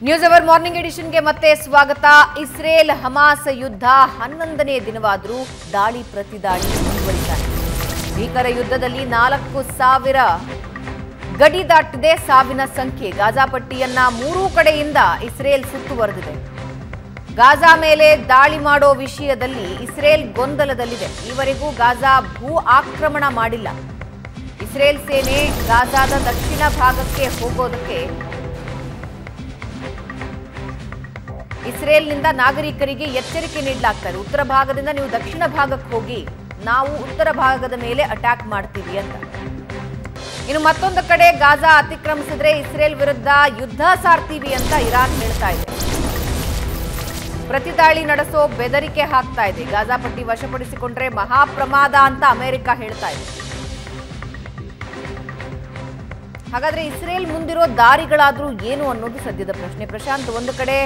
News hour morning ಎಡಿಷನ್ಗೆ ಮತ್ತೆ ಸ್ವಾಗತ Israel Hamas ಯುದ್ಧ ಹನ್ನೊಂದನೇ ದಿನವಾದರೂ ದಾಳಿ ಪ್ರತಿದಾಳಿ ಮುಂದುವರಿತಾನೆ ಭೀಕರ ಯುದ್ಧದಲ್ಲಿ ನಾಲ್ಕು ಸಾವಿರ ಗಡಿ ದಾಟಿದೆ ಸಾವಿನ ಸಂಖ್ಯೆ ಗಾಜಾ ಪಟ್ಟಿಯನ್ನ ಮೂರೂ ಕಡೆಯಿಂದ ಇಸ್ರೇಲ್ ಸುತ್ತುವರೆದಿದೆ ಗಾಜಾ ಮೇಲೆ ದಾಳಿ ಮಾಡೋ ವಿಷಯದಲ್ಲಿ ಇಸ್ರೇಲ್ ಗೊಂದಲದಲ್ಲಿದೆ ಈವರೆಗೂ ಗಾಜಾ ಭೂ ಆಕ್ರಮಣ ಮಾಡಿಲ್ಲ ಇಸ್ರೇಲ್ ಸೇನೆ ಗಾಜಾದ ದಕ್ಷಿಣ ಭಾಗಕ್ಕೆ ಹೋಗೋದಕ್ಕೆ ಇಸ್ರೇಲ್ನಿಂದ ನಾಗರಿಕರಿಗೆ ಎಚ್ಚರಿಕೆ ನೀಡಲಾಗ್ತಾ ಇದೆ ಉತ್ತರ ಭಾಗದಿಂದ ನೀವು ದಕ್ಷಿಣ ಭಾಗಕ್ಕೆ ಹೋಗಿ ನಾವು ಉತ್ತರ ಭಾಗದ ಮೇಲೆ ಅಟ್ಯಾಕ್ ಮಾಡ್ತೀವಿ ಅಂತ ಇನ್ನು ಮತ್ತೊಂದು ಕಡೆ ಗಾಜಾ ಅತಿಕ್ರಮಿಸಿದ್ರೆ ಇಸ್ರೇಲ್ ವಿರುದ್ಧ ಯುದ್ಧ ಸಾರ್ತೀವಿ ಅಂತ ಇರಾನ್ ಹೇಳ್ತಾ ಇದೆ ಪ್ರತಿದಾಳಿ ನಡೆಸೋ ಬೆದರಿಕೆ ಹಾಕ್ತಾ ಇದೆ ಗಾಜಾ ಪಟ್ಟಿ ವಶಪಡಿಸಿಕೊಂಡ್ರೆ ಮಹಾಪ್ರಮಾದ ಅಂತ ಅಮೆರಿಕ ಹೇಳ್ತಾ ಇದೆ ಹಾಗಾದ್ರೆ ಇಸ್ರೇಲ್ ಮುಂದಿರೋ ದಾರಿಗಳಾದ್ರೂ ಏನು ಅನ್ನೋದು ಸದ್ಯದ ಪ್ರಶ್ನೆ ಪ್ರಶಾಂತ್ ಒಂದು ಕಡೆ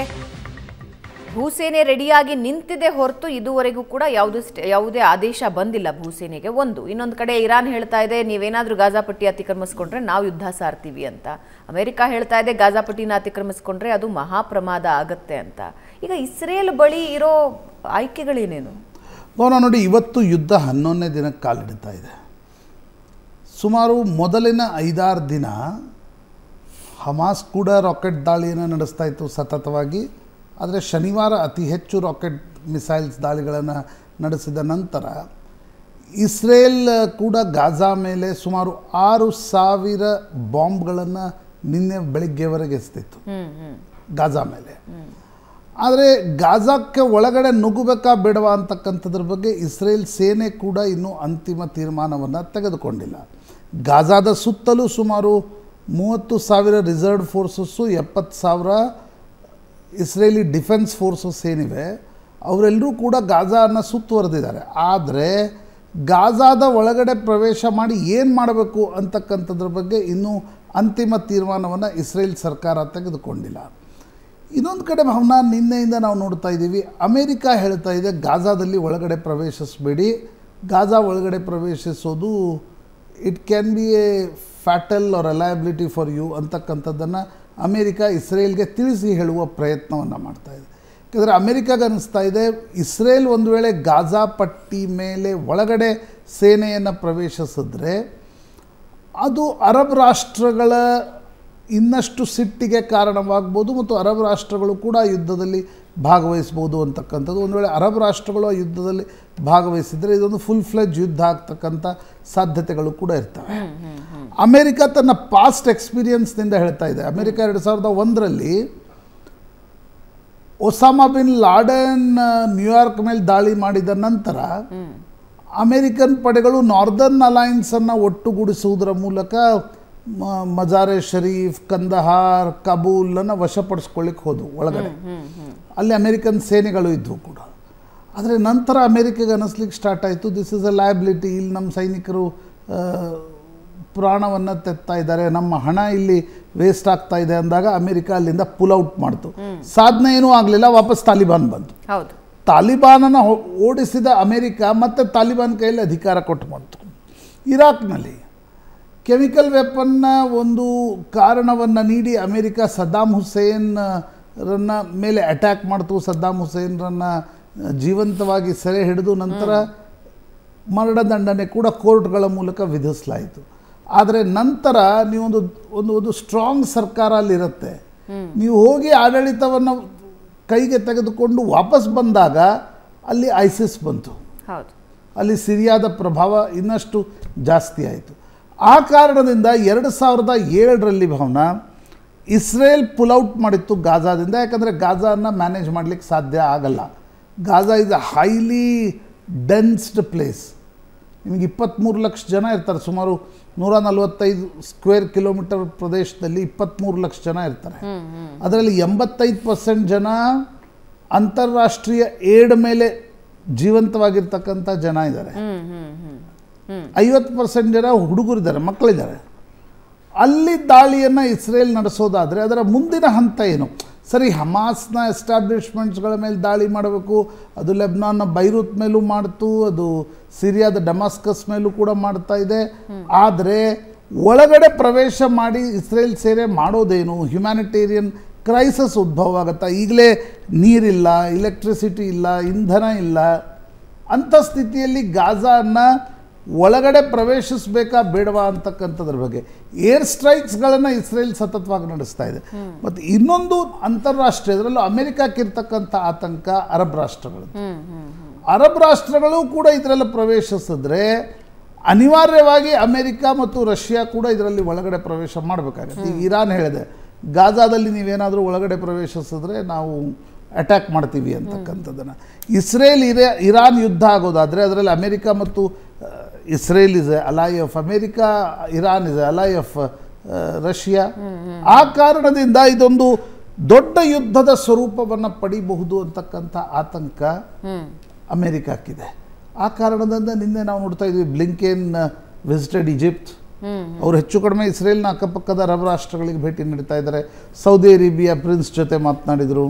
ಭೂಸೇನೆ ರೆಡಿಯಾಗಿ ನಿಂತಿದೆ ಹೊರತು ಇದುವರೆಗೂ ಕೂಡ ಯಾವುದು ಯಾವುದೇ ಆದೇಶ ಬಂದಿಲ್ಲ ಭೂಸೇನೆಗೆ ಒಂದು ಇನ್ನೊಂದು ಕಡೆ ಇರಾನ್ ಹೇಳ್ತಾ ಇದೆ ನೀವೇನಾದ್ರೂ ಗಾಜಾ ಪಟ್ಟಿ ಅತಿಕ್ರಮಿಸ್ಕೊಂಡ್ರೆ ನಾವು ಯುದ್ಧ ಸಾರ್ತೀವಿ ಅಂತ ಅಮೆರಿಕ ಹೇಳ್ತಾ ಇದೆ ಗಾಜಾ ಪಟ್ಟಿನ ಅತಿಕ್ರಮಿಸ್ಕೊಂಡ್ರೆ ಅದು ಮಹಾಪ್ರಮಾದ ಆಗತ್ತೆ ಅಂತ ಈಗ ಇಸ್ರೇಲ್ ಬಳಿ ಇರೋ ಆಯ್ಕೆಗಳೇನೇನು ಭವನ ನೋಡಿ ಇವತ್ತು ಯುದ್ಧ ಹನ್ನೊಂದನೇ ದಿನಕ್ಕೆ ಕಾಲಿಡ್ತಾ ಇದೆ ಸುಮಾರು ಮೊದಲಿನ ಐದಾರು ದಿನ ಹಮಾಸ್ ಕೂಡ ರಾಕೆಟ್ ದಾಳಿಯನ್ನು ನಡೆಸ್ತಾ ಇತ್ತು ಸತತವಾಗಿ ಆದರೆ ಶನಿವಾರ ಅತಿ ಹೆಚ್ಚು ರಾಕೆಟ್ ಮಿಸೈಲ್ಸ್ ದಾಳಿಗಳನ್ನು ನಡೆಸಿದ ನಂತರ ಇಸ್ರೇಲ್ ಕೂಡ ಗಾಜಾ ಮೇಲೆ ಸುಮಾರು ಆರು ಸಾವಿರ ಬಾಂಬ್ಗಳನ್ನು ನಿನ್ನೆ ಬೆಳಿಗ್ಗೆವರೆಗೆ ಎಸ್ತಿತ್ತು ಗಾಜಾ ಮೇಲೆ ಆದರೆ ಗಾಜಾಕ್ಕೆ ಒಳಗಡೆ ನುಗ್ಗಬೇಕಾ ಬೇಡವಾ ಅಂತಕ್ಕಂಥದ್ರ ಬಗ್ಗೆ ಇಸ್ರೇಲ್ ಸೇನೆ ಕೂಡ ಇನ್ನೂ ಅಂತಿಮ ತೀರ್ಮಾನವನ್ನು ತೆಗೆದುಕೊಂಡಿಲ್ಲ ಗಾಜಾದ ಸುತ್ತಲೂ ಸುಮಾರು ಮೂವತ್ತು ಸಾವಿರ ರಿಸರ್ವ್ ಫೋರ್ಸಸ್ಸು ಎಪ್ಪತ್ತು ಸಾವಿರ ಇಸ್ರೇಲಿ ಡಿಫೆನ್ಸ್ ಫೋರ್ಸಸ್ ಏನಿವೆ ಅವರೆಲ್ಲರೂ ಕೂಡ ಗಾಜಾನ ಸುತ್ತುವರೆದಿದ್ದಾರೆ ಆದರೆ ಗಾಜಾದ ಒಳಗಡೆ ಪ್ರವೇಶ ಮಾಡಿ ಏನು ಮಾಡಬೇಕು ಅಂತಕ್ಕಂಥದ್ರ ಬಗ್ಗೆ ಇನ್ನೂ ಅಂತಿಮ ತೀರ್ಮಾನವನ್ನು ಇಸ್ರೇಲ್ ಸರ್ಕಾರ ತೆಗೆದುಕೊಂಡಿಲ್ಲ ಇನ್ನೊಂದು ಕಡೆ ಭಾವನಾ ನಿನ್ನೆಯಿಂದ ನಾವು ನೋಡ್ತಾ ಇದ್ದೀವಿ ಅಮೇರಿಕ ಹೇಳ್ತಾ ಇದೆ ಗಾಜಾದಲ್ಲಿ ಒಳಗಡೆ ಪ್ರವೇಶಿಸಬೇಡಿ ಗಾಜಾ ಒಳಗಡೆ ಪ್ರವೇಶಿಸೋದು it can be a fatal or a liability for you ಅಂತಕ್ಕಂಥದ್ದನ್ನು ಅಮೇರಿಕ ಇಸ್ರೇಲ್ಗೆ ತಿಳಿಸಿ ಹೇಳುವ ಪ್ರಯತ್ನವನ್ನು ಮಾಡ್ತಾ ಇದೆ ಯಾಕಂದರೆ ಅಮೇರಿಕಾಗೆ ಅನ್ನಿಸ್ತಾ ಇದೆ ಇಸ್ರೇಲ್ ಒಂದು ವೇಳೆ ಗಾಜಾ ಪಟ್ಟಿ ಮೇಲೆ ಒಳಗಡೆ ಸೇನೆಯನ್ನು ಪ್ರವೇಶಿಸಿದ್ರೆ ಅದು ಅರಬ್ ರಾಷ್ಟ್ರಗಳ ಇನ್ನಷ್ಟು ಸಿಟ್ಟಿಗೆ ಕಾರಣವಾಗ್ಬೋದು ಮತ್ತು ಅರಬ್ ರಾಷ್ಟ್ರಗಳು ಕೂಡ ಯುದ್ಧದಲ್ಲಿ ಭಾಗವಹಿಸ್ಬೋದು ಅಂತಕ್ಕಂಥದ್ದು ಒಂದು ವೇಳೆ ಅರಬ್ ರಾಷ್ಟ್ರಗಳು ಆ ಯುದ್ಧದಲ್ಲಿ ಭಾಗವಹಿಸಿದರೆ ಇದೊಂದು ಫುಲ್ ಫ್ಲೆಜ್ ಯುದ್ಧ ಆಗ್ತಕ್ಕಂಥ ಸಾಧ್ಯತೆಗಳು ಕೂಡ ಇರ್ತವೆ ಅಮೇರಿಕ ತನ್ನ ಪಾಸ್ಟ್ ಎಕ್ಸ್ಪೀರಿಯನ್ಸ್ನಿಂದ ಹೇಳ್ತಾ ಇದೆ ಅಮೇರಿಕ ಎರಡು ಸಾವಿರದ ಒಂದರಲ್ಲಿ ಒಸಾಮಾ ಬಿನ್ ಲಾಡೆನ್ ನ್ಯೂಯಾರ್ಕ್ ಮೇಲೆ ದಾಳಿ ಮಾಡಿದ ನಂತರ ಅಮೇರಿಕನ್ ಪಡೆಗಳು ನಾರ್ದರ್ನ್ ಅಲಯನ್ಸನ್ನು ಒಟ್ಟುಗೂಡಿಸುವುದರ ಮೂಲಕ ಮ- ಮಜಾರೆ ಶರೀಫ್ ಕಂದಹಾರ್ ಕಬೂಲನ್ನು ವಶಪಡಿಸ್ಕೊಳ್ಳಿಕ್ಕೆ ಹೋದವು ಒಳಗಡೆ ಅಲ್ಲಿ ಅಮೇರಿಕನ್ ಸೇನೆಗಳು ಇದ್ದವು ಕೂಡ ಆದರೆ ನಂತರ ಅಮೇರಿಕೆಗೆ ಅನ್ನಿಸ್ಲಿಕ್ಕೆ ಸ್ಟಾರ್ಟ್ ಆಯಿತು ದಿಸ್ ಇಸ್ ಅ ಲಯಬಿಲಿಟಿ ಇಲ್ಲಿ ನಮ್ಮ ಸೈನಿಕರು ಪ್ರಾಣವನ್ನು ತೆತ್ತಾ ಇದ್ದಾರೆ ನಮ್ಮ ಹಣ ಇಲ್ಲಿ ವೇಸ್ಟ್ ಆಗ್ತಾ ಇದೆ ಅಂದಾಗ ಅಮೇರಿಕ ಅಲ್ಲಿಂದ ಪುಲ್ ಔಟ್ ಮಾಡ್ತು ಸಾಧನೆ ಏನೂ ಆಗಲಿಲ್ಲ ವಾಪಸ್ ತಾಲಿಬಾನ್ ಬಂತು ಹೌದು ತಾಲಿಬಾನನ್ನು ಹೊ- ಓಡಿಸಿದ ಅಮೇರಿಕ ಮತ್ತೆ ತಾಲಿಬಾನ್ ಕೈಯಲ್ಲಿ ಅಧಿಕಾರ ಕೊಟ್ಟು ಬಂತು ಇರಾಕ್ನಲ್ಲಿ ಕೆಮಿಕಲ್ ವೆಪನ್ನ ಒಂದು ಕಾರಣವನ್ನು ನೀಡಿ ಅಮೇರಿಕ ಸದ್ದಾಮ್ ಹುಸೇನ್ ರನ್ನ ಮೇಲೆ ಅಟ್ಯಾಕ್ ಮಾಡ್ತು ಸದ್ದಾಮ್ ಹುಸೇನ್ರನ್ನ ಜೀವಂತವಾಗಿ ಸೆರೆ ಹಿಡಿದು ನಂತರ ಮರಣದಂಡನೆ ಕೂಡ ಕೋರ್ಟ್ಗಳ ಮೂಲಕ ವಿಧಿಸಲಾಯಿತು ಆದರೆ ನಂತರ ನೀವೊಂದು ಒಂದು ಒಂದು ಸ್ಟ್ರಾಂಗ್ ಸರ್ಕಾರ ಅಲ್ಲಿರುತ್ತೆ ನೀವು ಹೋಗಿ ಆಡಳಿತವನ್ನು ಕೈಗೆ ತೆಗೆದುಕೊಂಡು ವಾಪಸ್ ಬಂದಾಗ ಅಲ್ಲಿ ಐಸಿಸ್ ಬಂತು ಹೌದು ಅಲ್ಲಿ ಸಿರಿಯಾದ ಪ್ರಭಾವ ಇನ್ನಷ್ಟು ಜಾಸ್ತಿ ಆಯಿತು ಆ ಕಾರಣದಿಂದ ಎರಡು ಸಾವಿರದ ಏಳರಲ್ಲಿ ಭಾವನ ಇಸ್ರೇಲ್ ಪುಲ್ಔಟ್ ಮಾಡಿತ್ತು ಗಾಜಾದಿಂದ ಯಾಕಂದರೆ ಗಾಜಾನ ಮ್ಯಾನೇಜ್ ಮಾಡಲಿಕ್ಕೆ ಸಾಧ್ಯ ಆಗಲ್ಲ Gaza is a highly densed place ನಿಮಗೆ ಇಪ್ಪತ್ತ್ಮೂರು ಲಕ್ಷ ಜನ ಇರ್ತಾರೆ ಸುಮಾರು ನೂರ ನಲವತ್ತೈದು ಸ್ಕ್ವೇರ್ ಕಿಲೋಮೀಟರ್ ಪ್ರದೇಶದಲ್ಲಿ ಇಪ್ಪತ್ತ್ಮೂರು ಲಕ್ಷ ಜನ ಇರ್ತಾರೆ ಅದರಲ್ಲಿ ಎಂಬತ್ತೈದು ಪರ್ಸೆಂಟ್ ಜನ ಅಂತಾರಾಷ್ಟ್ರೀಯ ಏಡ್ ಮೇಲೆ ಜೀವಂತವಾಗಿರ್ತಕ್ಕಂಥ ಜನ ಇದ್ದಾರೆ ಹ್ಮ್ ಹ್ಮ್ ಹ್ಮ್ ಹ್ಮ್ ಐವತ್ತು ಪರ್ಸೆಂಟ್ ಜನ ಹುಡುಗರಿದ್ದಾರೆ ಮಕ್ಕಳಿದ್ದಾರೆ ಅಲ್ಲಿ ದಾಳಿಯನ್ನು ಇಸ್ರೇಲ್ ನಡೆಸೋದಾದರೆ ಅದರ ಮುಂದಿನ ಹಂತ ಏನು ಸರಿ ಹಮಾಸ್ನ ಎಸ್ಟಾಬ್ಲಿಷ್ಮೆಂಟ್ಸ್ಗಳ ಮೇಲೆ ದಾಳಿ ಮಾಡಬೇಕು ಅದು ಲೆಬ್ನಾನ್ನ ಬೈರೂತ್ ಮೇಲೂ ಮಾಡ್ತು ಅದು ಸಿರಿಯಾದ ಡಮಾಸ್ಕಸ್ ಮೇಲೂ ಕೂಡ ಮಾಡ್ತಾ ಇದೆ ಆದರೆ ಒಳಗಡೆ ಪ್ರವೇಶ ಮಾಡಿ ಇಸ್ರೇಲ್ ಸೇನೆ ಮಾಡೋದೇನು ಹ್ಯುಮ್ಯಾನಿಟೇರಿಯನ್ ಕ್ರೈಸಸ್ ಉದ್ಭವ ಆಗುತ್ತಾ ಈಗಲೇ ನೀರಿಲ್ಲ ಇಲೆಕ್ಟ್ರಿಸಿಟಿ ಇಲ್ಲ ಇಂಧನ ಇಲ್ಲ ಅಂಥ ಸ್ಥಿತಿಯಲ್ಲಿ ಗಾಜಾನ ಒಳಗಡೆ ಪ್ರವೇಶಿಸಬೇಕಾ ಬೇಡವಾ ಅಂತಕ್ಕಂಥದ್ರ ಬಗ್ಗೆ ಏರ್ ಸ್ಟ್ರೈಕ್ಸ್ಗಳನ್ನು ಇಸ್ರೇಲ್ ಸತತವಾಗಿ ನಡೆಸ್ತಾ ಇದೆ ಮತ್ತು ಇನ್ನೊಂದು ಅಂತಾರಾಷ್ಟ್ರೀಯ ಅದರಲ್ಲೂ ಅಮೆರಿಕಕ್ಕಿರ್ತಕ್ಕಂಥ ಆತಂಕ ಅರಬ್ ರಾಷ್ಟ್ರಗಳು ಅರಬ್ ರಾಷ್ಟ್ರಗಳು ಕೂಡ ಇದರಲ್ಲಿ ಪ್ರವೇಶಿಸಿದ್ರೆ ಅನಿವಾರ್ಯವಾಗಿ ಅಮೆರಿಕ ಮತ್ತು ರಷ್ಯಾ ಕೂಡ ಇದರಲ್ಲಿ ಒಳಗಡೆ ಪ್ರವೇಶ ಮಾಡಬೇಕಾಗತ್ತೆ ಈಗ ಇರಾನ್ ಹೇಳಿದೆ ಗಾಜಾದಲ್ಲಿ ನೀವೇನಾದರೂ ಒಳಗಡೆ ಪ್ರವೇಶಿಸಿದ್ರೆ ನಾವು ಅಟ್ಯಾಕ್ ಮಾಡ್ತೀವಿ ಅಂತಕ್ಕಂಥದ್ದನ್ನು ಇಸ್ರೇಲ್ ಇರೇ ಇರಾನ್ ಯುದ್ಧ ಆಗೋದಾದರೆ ಅದರಲ್ಲಿ ಅಮೆರಿಕ ಮತ್ತು ಆ, Israel is ally of America Iran is ally of Russia ಆ ಕಾರಣದಿಂದ ಇದೊಂದು ದೊಡ್ಡ ಯುದ್ಧದ ಸ್ವರೂಪವನ್ನು ಪಡಿಬಹುದು ಅಂತಕ್ಕಂಥ ಆತಂಕ ಅಮೆರಿಕಕ್ಕಿದೆ ಆ ಕಾರಣದಿಂದ ನಿನ್ನೆ ನಾವು ನೋಡ್ತಾ ಇದ್ವಿ ಬ್ಲಿಂಕೇನ್ ವಿಸಿಟೆಡ್ ಈಜಿಪ್ಟ್ ಅವರು ಹೆಚ್ಚು ಕಡಿಮೆ ಇಸ್ರೇಲ್ನ ಅಕ್ಕಪಕ್ಕದ ಅರಬ್ ರಾಷ್ಟ್ರಗಳಿಗೆ ಭೇಟಿ ನೀಡ್ತಾ ಇದ್ದಾರೆ ಸೌದಿ ಅರೇಬಿಯಾ ಪ್ರಿನ್ಸ್ ಜೊತೆ ಮಾತನಾಡಿದರು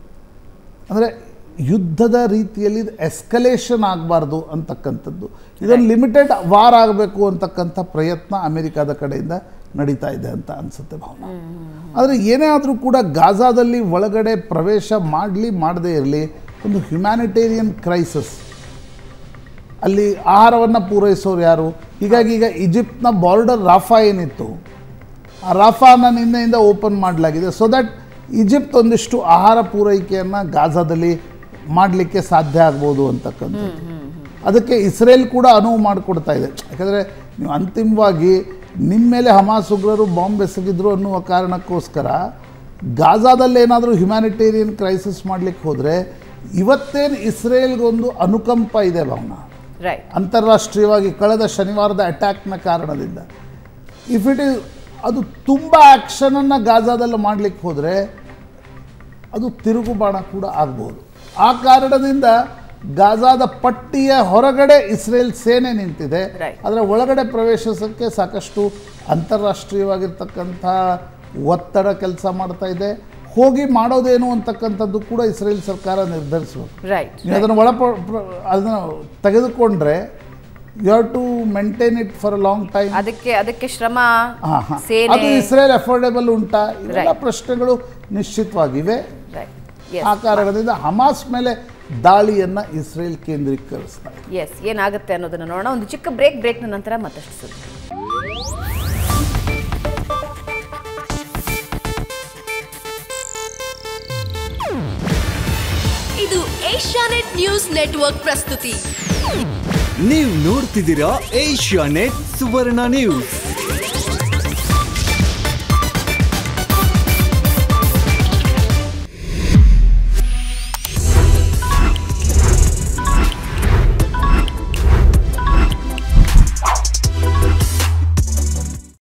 ಅಂದರೆ ಯುದ್ಧದ ರೀತಿಯಲ್ಲಿ ಎಸ್ಕಲೇಷನ್ ಆಗಬಾರ್ದು ಅಂತಕ್ಕಂಥದ್ದು ಇದೊಂದು ಲಿಮಿಟೆಡ್ ವಾರ್ ಆಗಬೇಕು ಅಂತಕ್ಕಂಥ ಪ್ರಯತ್ನ ಅಮೆರಿಕದ ಕಡೆಯಿಂದ ನಡೀತಾ ಇದೆ ಅಂತ ಅನಿಸುತ್ತೆ ಭಾವನ ಆದರೆ ಏನೇ ಆದರೂ ಕೂಡ ಗಾಜಾದಲ್ಲಿ ಒಳಗಡೆ ಪ್ರವೇಶ ಮಾಡಲಿ ಮಾಡದೇ ಇರಲಿ ಒಂದು ಹ್ಯುಮ್ಯಾನಿಟೇರಿಯನ್ ಕ್ರೈಸಿಸ್ ಅಲ್ಲಿ ಆಹಾರವನ್ನು ಪೂರೈಸೋರು ಯಾರು ಹೀಗಾಗಿ ಈಗ ಈಜಿಪ್ಟ್ನ ಬಾರ್ಡರ್ ರಾಫಾ ಏನಿತ್ತು ಆ ರಾಫಾನ ನಿನ್ನೆಯಿಂದ ಓಪನ್ ಮಾಡಲಾಗಿದೆ ಸೊ ದಟ್ ಈಜಿಪ್ಟ್ ಒಂದಿಷ್ಟು ಆಹಾರ ಪೂರೈಕೆಯನ್ನು ಗಾಜಾದಲ್ಲಿ ಮಾಡಲಿಕ್ಕೆ ಸಾಧ್ಯ ಆಗ್ಬೋದು ಅಂತಕ್ಕಂಥದ್ದು ಅದಕ್ಕೆ ಇಸ್ರೇಲ್ ಕೂಡ ಅನುವು ಮಾಡಿಕೊಡ್ತಾ ಇದೆ ಯಾಕಂದರೆ ನೀವು ಅಂತಿಮವಾಗಿ ನಿಮ್ಮ ಮೇಲೆ ಹಮಾಸ್ ಉಗ್ರರು ಬಾಂಬ್ ಎಸಗಿದ್ರು ಅನ್ನುವ ಕಾರಣಕ್ಕೋಸ್ಕರ ಗಾಜಾದಲ್ಲಿ ಏನಾದರೂ ಹ್ಯುಮ್ಯಾನಿಟೇರಿಯನ್ ಕ್ರೈಸಿಸ್ ಮಾಡಲಿಕ್ಕೆ ಹೋದರೆ ಇವತ್ತೇನು ಇಸ್ರೇಲ್ಗೊಂದು ಅನುಕಂಪ ಇದೆ ಭಾವನಾ ರೈಟ್ ಅಂತಾರಾಷ್ಟ್ರೀಯವಾಗಿ ಕಳೆದ ಶನಿವಾರದ ಅಟ್ಯಾಕ್ನ ಕಾರಣದಿಂದ ಇಫ್ ಇಟ್ ಇಸ್ ಅದು ತುಂಬ ಆ್ಯಕ್ಷನನ್ನು ಗಾಜಾದಲ್ಲಿ ಮಾಡಲಿಕ್ಕೆ ಹೋದರೆ ಅದು ತಿರುಗುಬಾಣ ಕೂಡ ಆಗ್ಬೋದು ಆ ಕಾರಣದಿಂದ ಗಾಜಾದ ಪಟ್ಟಿಯ ಹೊರಗಡೆ ಇಸ್ರೇಲ್ ಸೇನೆ ನಿಂತಿದೆ Right. ಅದರ ಒಳಗಡೆ ಪ್ರವೇಶಿಸೋಕ್ಕೆ ಸಾಕಷ್ಟು ಅಂತಾರಾಷ್ಟ್ರೀಯವಾಗಿರ್ತಕ್ಕಂಥ ಒತ್ತಡ ಕೆಲಸ ಮಾಡ್ತಾ ಇದೆ ಹೋಗಿ ಮಾಡೋದೇನು ಅಂತಕ್ಕಂಥದ್ದು ಕೂಡ ಇಸ್ರೇಲ್ ಸರ್ಕಾರ ನಿರ್ಧರಿಸಬೇಕು ರೈಟ್ ನೀವು ಅದನ್ನು ಒಳ ಅದನ್ನು ತೆಗೆದುಕೊಂಡ್ರೆ you have to maintain it for a long time ಅದಕ್ಕೆ ಅದಕ್ಕೆ ಶ್ರಮ ಹಾಂ ಹಾಂ ಅದು ಸೇನೆ ಇಸ್ರೇಲ್ ಅಫೋರ್ಡೆಬಲ್ ಉಂಟಾ ಇವೆಲ್ಲ Right. ಪ್ರಶ್ನೆಗಳು ನಿಶ್ಚಿತವಾಗಿವೆ ರೈಟ್ ಆ ಕಾರಣದಿಂದ ಹಮಾಸ್ ಮೇಲೆ ದಾಳಿಯನ್ನು ಇಸ್ರೇಲ್ ಕೇಂದ್ರೀಕರಿಸ್ತಾ ಇದೆ ಎಸ್ ಏನಾಗುತ್ತೆ ಅನ್ನೋದನ್ನ ನೋಡೋಣ ಒಂದು ಚಿಕ್ಕ ಬ್ರೇಕ್ ಬ್ರೇಕ್ನ ನಂತರ ಮತ್ತಷ್ಟು ಸುದ್ದಿ ಇದು ಏಷ್ಯಾನೆಟ್ ನ್ಯೂಸ್ ನೆಟ್ವರ್ಕ್ ಪ್ರಸ್ತುತಿ ನೀವು ನೋಡ್ತಿದ್ದೀರಾ ಏಷ್ಯಾ ನೆಟ್ ಸುವರ್ಣ ನ್ಯೂಸ್